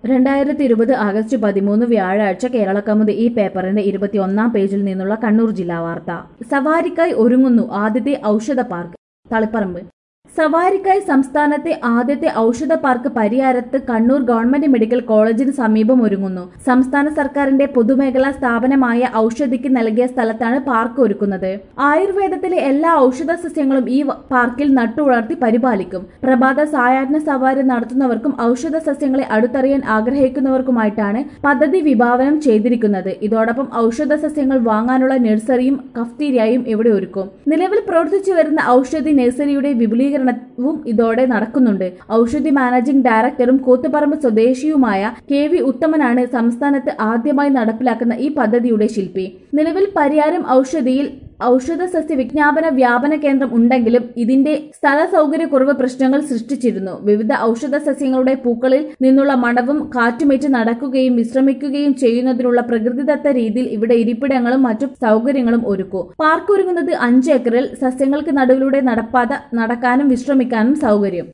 രണ്ടായിരത്തി ഇരുപത് ആഗസ്റ്റ് പതിമൂന്ന് വ്യാഴാഴ്ച കേരളക്കമുത് ഈ പേപ്പറിന്റെ ഇരുപത്തിയൊന്നാം പേജിൽ നിന്നുള്ള കണ്ണൂർ ജില്ലാ വാർത്ത സവാരിക്കായി ഒരുങ്ങുന്നു ആദ്യത്തെ ഔഷധ പാർക്ക് തളിപ്പറമ്പ് സവാരിക്കായി സംസ്ഥാനത്തെ ആദ്യത്തെ ഔഷധ പാർക്ക് പരിയാരത്ത് കണ്ണൂർ ഗവൺമെന്റ് മെഡിക്കൽ കോളേജിന് സമീപം ഒരുങ്ങുന്നു സംസ്ഥാന സർക്കാരിന്റെ പൊതുമേഖലാ സ്ഥാപനമായ ഔഷധിക്ക് നൽകിയ സ്ഥലത്താണ് പാർക്ക് ഒരുക്കുന്നത് ആയുർവേദത്തിലെ എല്ലാ ഔഷധ സസ്യങ്ങളും ഈ വ- പാർക്കിൽ നട്ടുവളർത്തി പരിപാലിക്കും പ്രഭാത സായാഹ്ന സവാരി നടത്തുന്നവർക്കും ഔഷധ സസ്യങ്ങളെ അടുത്തറിയാൻ ആഗ്രഹിക്കുന്നവർക്കുമായിട്ടാണ് പദ്ധതി വിഭാവനം ചെയ്തിരിക്കുന്നത് ഇതോടൊപ്പം ഔഷധ സസ്യങ്ങൾ വാങ്ങാനുള്ള നഴ്സറിയും കഫ്തീരിയയും ഇവിടെ ഒരുക്കും നിലവിൽ പ്രവർത്തിച്ചു വരുന്ന ഔഷധി നഴ്സറിയുടെ വിപുലീകരണവും ഇതോടെ നടക്കുന്നുണ്ട് ഔഷധി മാനേജിംഗ് ഡയറക്ടറും കൂത്തുപറമ്പ് സ്വദേശിയുമായ കെ വി ഉത്തമനാണ് സംസ്ഥാനത്ത് ആദ്യമായി നടപ്പിലാക്കുന്ന ഈ പദ്ധതിയുടെ ശില്പി നിലവിൽ പരിയാരം ഔഷധിയിൽ ഔഷധ സസ്യ വിജ്ഞാപന വ്യാപന കേന്ദ്രം ഉണ്ടെങ്കിലും ഇതിന്റെ സ്ഥല സൗകര്യക്കുറവ് പ്രശ്നങ്ങൾ സൃഷ്ടിച്ചിരുന്നു വിവിധ ഔഷധ സസ്യങ്ങളുടെ പൂക്കളിൽ നിന്നുള്ള മണവും കാറ്റുമേറ്റ് നടക്കുകയും വിശ്രമിക്കുകയും ചെയ്യുന്നതിനുള്ള പ്രകൃതിദത്ത രീതിയിൽ ഇവിടെ ഇരിപ്പിടങ്ങളും മറ്റു സൗകര്യങ്ങളും ഒരുക്കും പാർക്ക് ഒരുങ്ങുന്നത് അഞ്ച് ഏക്കറിൽ സസ്യങ്ങൾക്ക് നടുവിലൂടെ നടപ്പാത നടക്കാനും വിശ്രമിക്കാനും സൗകര്യം